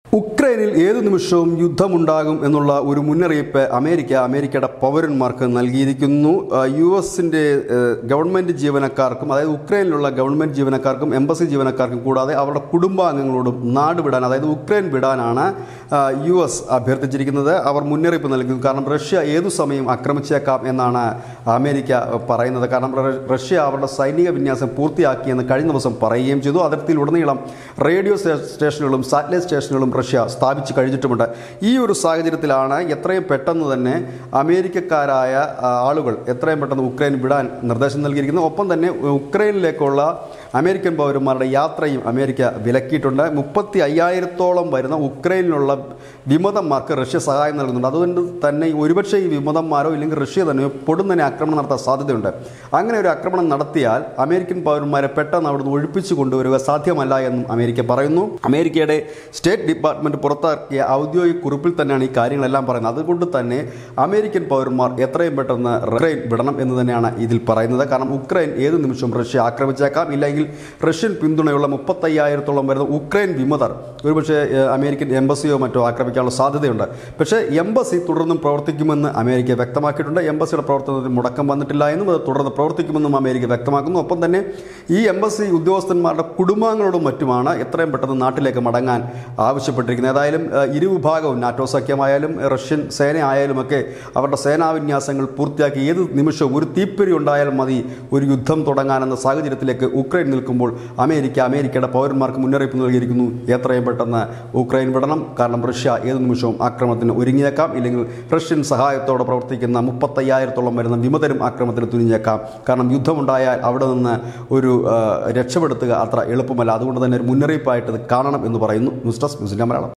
ഉക്രൈനിൽ ഏതു നിമിഷവും യുദ്ധമുണ്ടാകും എന്നുള്ള ഒരു മുന്നറിയിപ്പ് അമേരിക്ക അമേരിക്കയുടെ പൗരന്മാർക്ക് നൽകിയിരിക്കുന്നു ആ, യു എസിൻ്റെ ഏഹ്, ഗവൺമെൻറ് ജീവനക്കാർക്കും അതായത് ഉക്രൈനിലുള്ള ഗവൺമെൻറ് ജീവനക്കാർക്കും എംബസി ജീവനക്കാർക്കും കൂടാതെ അവരുടെ കുടുംബാംഗങ്ങളോടും നാട് വിടാൻ അതായത് ഉക്രൈൻ വിടാനാണ് ആ, യു എസ് അഭ്യർത്ഥിച്ചിരിക്കുന്നത് അവർ മുന്നറിയിപ്പ് നൽകുന്നു കാരണം റഷ്യ ഏതു സമയം ആക്രമിച്ചേക്കാം എന്നാണ് അമേരിക്ക പറയുന്നത് കാരണം റ- റഷ്യ അവരുടെ സൈനിക വിന്യാസം പൂർത്തിയാക്കിയെന്ന് കഴിഞ്ഞ ദിവസം പറയുകയും ചെയ്തു അതിർത്തിയിലുടനീളം റേഡിയോ സ്റ്റേ- സ്റ്റേഷനുകളും സാറ്റലൈറ്റ് സ്റ്റേഷനുകളും റഷ്യ സ്ഥാപിച്ചു കഴിഞ്ഞിട്ടുമുണ്ട് ഈ ഒരു സാഹചര്യത്തിലാണ് എത്രയും പെട്ടെന്ന് തന്നെ അമേരിക്കക്കാരായ ആ, ആളുകൾ എത്രയും പെട്ടെന്ന് ഉക്രൈൻ വിടാൻ നിർദ്ദേശം നൽകിയിരിക്കുന്നു ഒപ്പം തന്നെ ഉക്രൈനിലേക്കുള്ള അമേരിക്കൻ പൗരന്മാരുടെ യാത്രയും അമേരിക്ക വിലക്കിയിട്ടുണ്ട് മുപ്പത്തി അയ്യായിരത്തോളം വരുന്ന ഉക്രൈനിലുള്ള വിമതന്മാർക്ക് റഷ്യ സഹായം നൽകുന്നുണ്ട് അതുകൊണ്ട് തന്നെ ഒരുപക്ഷെ ഈ വിമതന്മാരോ ഇല്ലെങ്കിൽ റഷ്യ തന്നെയോ പൊടുന്നനെ ആക്രമണം നടത്താൻ സാധ്യതയുണ്ട് അങ്ങനെ ഒരു ആക്രമണം നടത്തിയാൽ അമേരിക്കൻ പൗരന്മാരെ പെട്ടെന്ന് അവിടുന്ന് ഒഴിപ്പിച്ചു കൊണ്ടുവരിക സാധ്യമല്ല എന്നും അമേരിക്ക പറയുന്നു അമേരിക്കയുടെ സ്റ്റേറ്റ് ഡിപ്പാർട്ട്മെന്റ് പുറത്തിറക്കിയ ഔദ്യോഗിക കുറിപ്പിൽ തന്നെയാണ് ഈ കാര്യങ്ങളെല്ലാം പറയുന്നത് അതുകൊണ്ട് തന്നെ അമേരിക്കൻ പൗരന്മാർ എത്രയും പെട്ടെന്ന് ഉക്രൈൻ വിടണം എന്ന് തന്നെയാണ് ഇതിൽ പറയുന്നത് കാരണം ഉക്രൈൻ ഏത് നിമിഷവും റഷ്യ ആക്രമിച്ചേക്കാം ഇല്ലെങ്കിൽ റഷ്യൻ പിന്തുണയുള്ള മുപ്പത്തയ്യായിരത്തോളം വരുന്ന ഉക്രൈൻ വിമതർ ഒരുപക്ഷെ ഏഹ്, അമേരിക്കൻ എംബസിയോ മറ്റോ ആക്രമിക്കാനുള്ള സാധ്യതയുണ്ട് പക്ഷേ എംബസി തുടർന്നും പ്രവർത്തിക്കുമെന്ന് അമേരിക്ക വ്യക്തമാക്കിയിട്ടുണ്ട് എംബസിയുടെ പ്രവർത്തനത്തിൽ മുടക്കം വന്നിട്ടില്ല എന്നും അത് തുടർന്ന് പ്രവർത്തിക്കുമെന്നും അമേരിക്ക വ്യക്തമാക്കുന്നു ഒപ്പം തന്നെ ഈ എംബസി ഉദ്യോഗസ്ഥന്മാരുടെ കുടുംബാംഗങ്ങളോടും മറ്റുമാണ് എത്രയും പെട്ടെന്ന് നാട്ടിലേക്ക് മടങ്ങാൻ ആവശ്യപ്പെട്ടിരിക്കുന്നത് ഏതായാലും ഏഹ്, ഇരുവിഭാഗവും നാറ്റോ സഖ്യമായാലും റഷ്യൻ സേന ആയാലും ഒക്കെ അവരുടെ സേനാവിന്യാസങ്ങൾ പൂർത്തിയാക്കി ഏത് നിമിഷവും ഒരു തീപ്പൊരി ഉണ്ടായാൽ മതി ഒരു യുദ്ധം തുടങ്ങാനെന്ന സാഹചര്യത്തിലേക്ക് ഉക്രൈൻ നിൽക്കുമ്പോൾ അമേരിക്ക അമേരിക്കയുടെ പൗരന്മാർക്ക് മുന്നറിയിപ്പ് നൽകിയിരിക്കുന്നു എത്രയും പെട്ടെന്ന് ഉക്രൈൻ വിടണം കാരണം റഷ്യ ഏത് നിമിഷവും ആക്രമണത്തിന് ഒരുങ്ങിയേക്കാം ഇല്ലെങ്കിൽ റഷ്യൻ സഹായത്തോടെ പ്രവർത്തിക്കുന്ന മുപ്പത്തയ്യായിരത്തോളം വരുന്ന വിമതരും ആക്രമണത്തിന് തുനിഞ്ഞേക്കാം കാരണം യുദ്ധമുണ്ടായാൽ അവിടെ നിന്ന് ഒരു ആ, രക്ഷപ്പെടുത്തുക അത്ര എളുപ്പമല്ല അതുകൊണ്ട് തന്നെ ഒരു മുന്നറിയിപ്പായിട്ട് ഇത് കാണണം എന്ന് പറയുന്നു ന്യൂസ് ഡെസ്ക് ന്യൂസിൻ്റെ മലയാളം